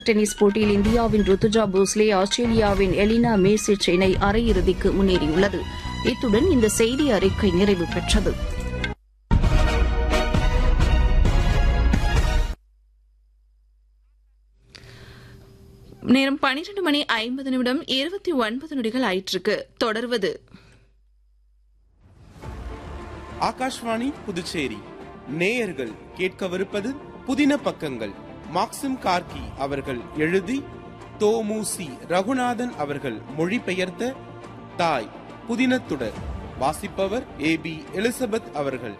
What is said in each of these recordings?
tennis போட்டியில் இந்தியாவின் ருத்துஜா போஸ்லே ஆஸ்திரேலியாவின் எலினா மேசிச் இணை அரையிறுதிக்கு முன்னேறியுள்ளது இத்துடன் இந்த செய்தி அறிக்கை நிறைவு பெற்றது நேரம் பனிரெண்டு மணி ஐம்பது நிமிடம் இருபத்தி ஒன்பது நொடிகள் ஆயிற்றுக்கு தொடர்வது ஆகாஷ்வாணி புதுச்சேரி நேயர்கள் கேட்கவிருப்பது புதின பக்கங்கள் மாக்சிம் கார்கி அவர்கள் எழுதி தோமுசி ரகுநாதன் அவர்கள் மொழிபெயர்த்த தாய் புதினத்துடர் வாசிப்பவர் ஏ பி எலிசபெத் அவர்கள்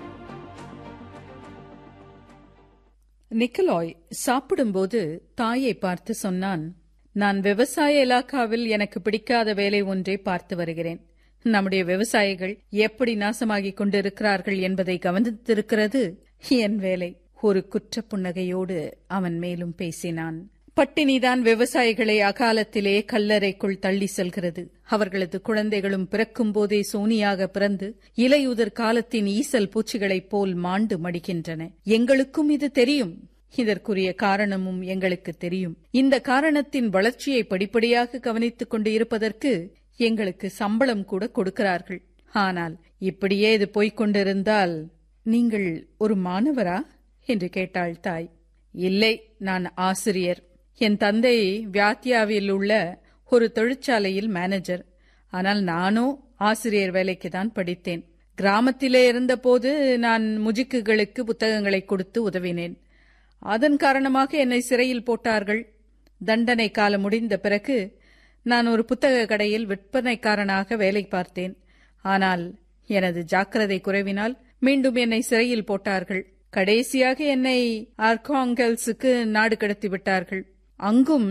நிக்கலாய் சாப்பிடும்போது தாயை பார்த்து சொன்னான் நான் விவசாய இலாக்காவில் எனக்கு பிடிக்காத வேலை ஒன்றை பார்த்து வருகிறேன் நம்முடைய விவசாயிகள் எப்படி நாசமாகிக் கொண்டிருக்கிறார்கள் என்பதை கவனித்திருக்கிறது என் வேலை ஒரு குற்ற புன்னகையோடு அவன் மேலும் பேசினான் பட்டினிதான் விவசாயிகளை அகாலத்திலே கல்லறைக்குள் தள்ளி செல்கிறது அவர்களது குழந்தைகளும் பிறக்கும் போதே சோனியாக பிறந்து இலையுதிர் காலத்தின் ஈசல் பூச்சிகளைப் போல் மாண்டு மடிக்கின்றன எங்களுக்கும் இது தெரியும் இதற்குரிய காரணமும் எங்களுக்கு தெரியும் இந்த காரணத்தின் வளர்ச்சியை படிப்படியாக கவனித்துக் கொண்டு இருப்பதற்கு எங்களுக்கு சம்பளம் கூட கொடுக்கிறார்கள் ஆனால் இப்படியே இது போய்க் கொண்டிருந்தால் நீங்கள் ஒரு மாணவரா என்று கேட்டாள் தாய் இல்லை நான் ஆசிரியர் என் தந்தை வியாத்தியாவில் உள்ள ஒரு தொழிற்சாலையில் மேனேஜர் ஆனால் நானோ ஆசிரியர் வேலைக்கு தான் படித்தேன் கிராமத்திலே இருந்தபோது நான் முஜிக்குகளுக்கு புத்தகங்களை கொடுத்து உதவினேன் அதன் காரணமாக என்னை சிறையில் போட்டார்கள் தண்டனை காலம் முடிந்த பிறகு நான் ஒரு புத்தக கடையில் விற்பனைக்காரனாக வேலை பார்த்தேன் ஆனால் எனது ஜாக்கிரதை குறைவினால் மீண்டும் என்னை சிறையில் போட்டார்கள் கடைசியாக என்னை ஆர்காங்கல்ஸுக்கு நாடு கடத்தி விட்டார்கள் அங்கும்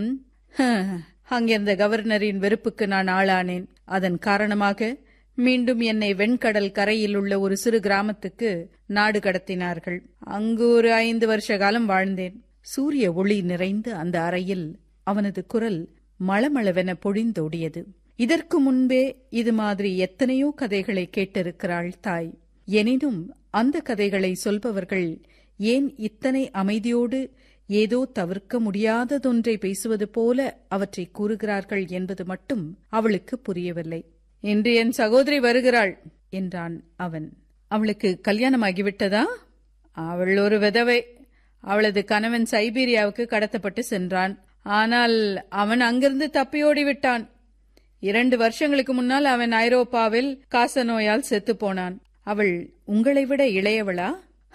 அங்கிருந்த கவர்னரின் வெறுப்புக்கு நான் ஆளானேன் அதன் காரணமாக மீண்டும் என்னை வெண்கடல் கரையில் உள்ள ஒரு சிறு கிராமத்துக்கு நாடு கடத்தினார்கள் அங்கு ஒரு ஐந்து வருஷ காலம் வாழ்ந்தேன் சூரிய ஒளி நிறைந்த அந்த அறையில் அவனது குரல் மளமளவென பொழிந்தோடியது இதற்கு முன்பே இது மாதிரி எத்தனையோ கதைகளை கேட்டிருக்கிறாள் தாய் எனினும் அந்த கதைகளை சொல்பவர்கள் ஏன் இத்தனை அமைதியோடு ஏதோ தவிர்க்க முடியாததொன்றை பேசுவது போல அவற்றை கூறுகிறார்கள் என்பது மட்டும் அவளுக்கு புரியவில்லை இன்று என் சகோதரி வருகிறாள் என்றான் அவன் அவளுக்கு கல்யாணமாகிவிட்டதா அவள் ஒரு விதவை அவளது கணவன் சைபீரியாவுக்கு கடத்தப்பட்டு சென்றான் ஆனால் அவன் அங்கிருந்து தப்பியோடி விட்டான் இரண்டு வருஷங்களுக்கு முன்னால் அவன் ஐரோப்பாவில் காச நோயால் செத்து போனான் அவள் உங்களை விட இளையவளா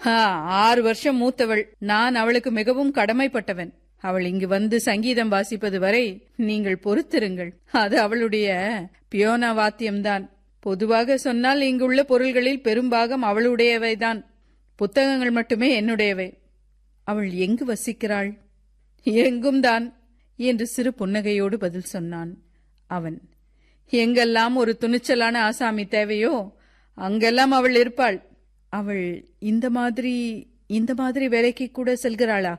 ஆறு வருஷம் மூத்தவள் நான் அவளுக்கு மிகவும் கடமைப்பட்டவன் அவள் இங்கு வந்து சங்கீதம் வாசிப்பது வரை நீங்கள் பொறுத்திருங்கள் அது அவளுடைய பியோனா வாத்தியம்தான் பொதுவாக சொன்னால் இங்குள்ள பொருள்களில் பெரும்பாகம் அவளுடையவைதான் புத்தகங்கள் மட்டுமே என்னுடையவை அவள் எங்கு வசிக்கிறாள் எங்கும் தான் என்று சிறு புன்னகையோடு பதில் சொன்னான் அவன் எங்கெல்லாம் ஒரு துணிச்சலான ஆசாமி தேவையோ அங்கெல்லாம் அவள் இருப்பாள் அவள் இந்த மாதிரி இந்த மாதிரி வேலைக்கு கூட செல்கிறாளா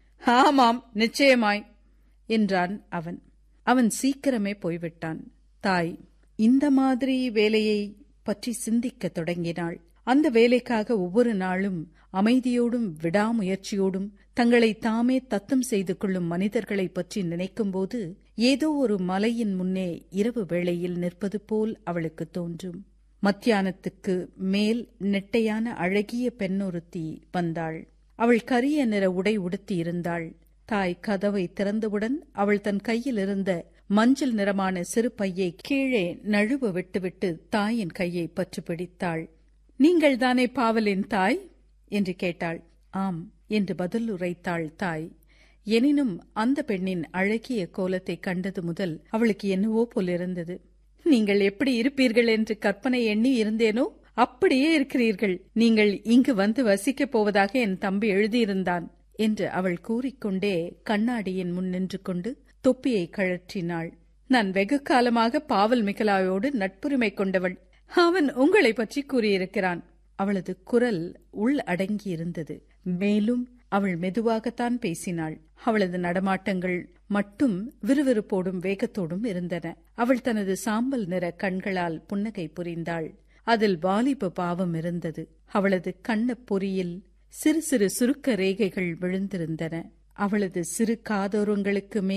ஆமாம் நிச்சயமாய் என்றான் அவன் அவன் சீக்கிரமே போய்விட்டான் தாய் இந்த மாதிரி வேலையை பற்றி சிந்திக்க தொடங்கினாள் அந்த வேலைக்காக ஒவ்வொரு நாளும் அமைதியோடும் விடாமுயற்சியோடும் தங்களை தாமே தத்தம் செய்து கொள்ளும் மனிதர்களை பற்றி நினைக்கும்போது ஏதோ ஒரு மலையின் முன்னே இரவு வேளையில் நிற்பது போல் அவளுக்கு தோன்றும் மத்தியானத்துக்கு மேல் நெட்டையான அழகிய பெண்ணொருத்தி வந்தாள் அவள் கரிய நிற உடை உடுத்தி இருந்தாள் தாய் கதவை திறந்தவுடன் அவள் தன் கையில் இருந்த மஞ்சள் நிறமான சிறு பையை கீழே நழுவ விட்டுவிட்டு தாயின் கையை பற்றி பிடித்தாள் நீங்கள் தானே பாவலின் தாய் என்று கேட்டாள் ஆம் என்று பதில் உரைத்தாள் தாய் எனினும் அந்த பெண்ணின் அழகிய கோலத்தை கண்டது முதல் அவளுக்கு என்னவோ போலிருந்தது நீங்கள் எப்படி இருப்பீர்கள் என்று கற்பனை எண்ணி இருந்தேனோ அப்படியே இருக்கிறீர்கள் நீங்கள் இங்கு வந்து வசிக்கப் போவதாக என் தம்பி எழுதியிருந்தான் என்று அவள் கூறிக்கொண்டே கண்ணாடியின் முன் நின்று கொண்டு தொப்பியை கழற்றினாள் நான் வெகு காலமாக பாவல் மிகலாயோடு நட்புரிமை கொண்டவள் அவன் உங்களை பற்றி கூறியிருக்கிறான் அவளது குரல் உள் அடங்கியிருந்தது மேலும் அவள் மெதுவாகத்தான் பேசினாள் அவளது நடமாட்டங்கள் மட்டும் விறுவிறுப்போடும் வேகத்தோடும் இருந்தன அவள் தனது சாம்பல் நிற கண்களால் புன்னகை புரிந்தாள் அதில் வாலிப பாவம் இருந்தது அவளது கண்ணப் பொறியில் சிறு சிறு சுருக்க ரேகைகள் விழுந்திருந்தன அவளது சிறு காதோரங்களுக்கு